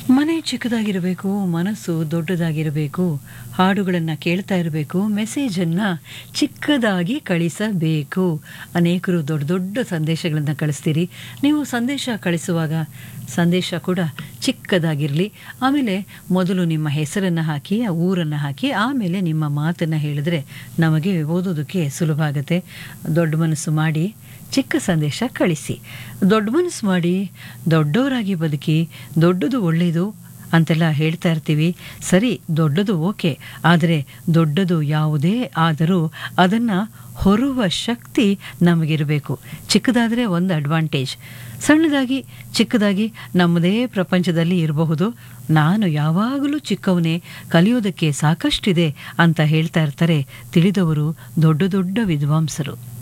ಮನೆ ಚಿಕ್ಕದಾಗಿರಬೇಕು ಮನಸ್ಸು ದೊಡ್ಡದಾಗಿರಬೇಕು ಹಾಡುಗಳನ್ನು ಕೇಳ್ತಾ ಇರಬೇಕು ಮೆಸೇಜನ್ನು ಚಿಕ್ಕದಾಗಿ ಕಳಿಸಬೇಕು ಅನೇಕರು ದೊಡ್ಡ ದೊಡ್ಡ ಸಂದೇಶಗಳನ್ನು ಕಳಿಸ್ತೀರಿ ನೀವು ಸಂದೇಶ ಕಳಿಸುವಾಗ ಸಂದೇಶ ಕೂಡ ಚಿಕ್ಕದಾಗಿರಲಿ ಆಮೇಲೆ ಮೊದಲು ನಿಮ್ಮ ಹೆಸರನ್ನು ಹಾಕಿ ಆ ಊರನ್ನು ಹಾಕಿ ಆಮೇಲೆ ನಿಮ್ಮ ಮಾತನ್ನು ಹೇಳಿದ್ರೆ ನಮಗೆ ಓದೋದಕ್ಕೆ ಸುಲಭ ಆಗುತ್ತೆ ದೊಡ್ಡ ಮನಸ್ಸು ಮಾಡಿ ಚಿಕ್ಕ ಸಂದೇಶ ಕಳಿಸಿ ದೊಡ್ಡ ಮನಸ್ಸು ಮಾಡಿ ದೊಡ್ಡವರಾಗಿ ಬದುಕಿ ದೊಡ್ಡದು ಒಳ್ಳೆಯದು ಅಂತೆಲ್ಲ ಹೇಳ್ತಾ ಇರ್ತೀವಿ ಸರಿ ದೊಡ್ಡದು ಓಕೆ ಆದರೆ ದೊಡ್ಡದು ಯಾವುದೇ ಆದರೂ ಅದನ್ನು ಹೊರುವ ಶಕ್ತಿ ನಮಗಿರಬೇಕು ಚಿಕ್ಕದಾದರೆ ಒಂದು ಅಡ್ವಾಂಟೇಜ್ ಸಣ್ಣದಾಗಿ ಚಿಕ್ಕದಾಗಿ ನಮ್ಮದೇ ಪ್ರಪಂಚದಲ್ಲಿ ಇರಬಹುದು ನಾನು ಯಾವಾಗಲೂ ಚಿಕ್ಕವನೇ ಕಲಿಯೋದಕ್ಕೆ ಸಾಕಷ್ಟಿದೆ ಅಂತ ಹೇಳ್ತಾ ಇರ್ತಾರೆ ತಿಳಿದವರು ದೊಡ್ಡ ದೊಡ್ಡ ವಿದ್ವಾಂಸರು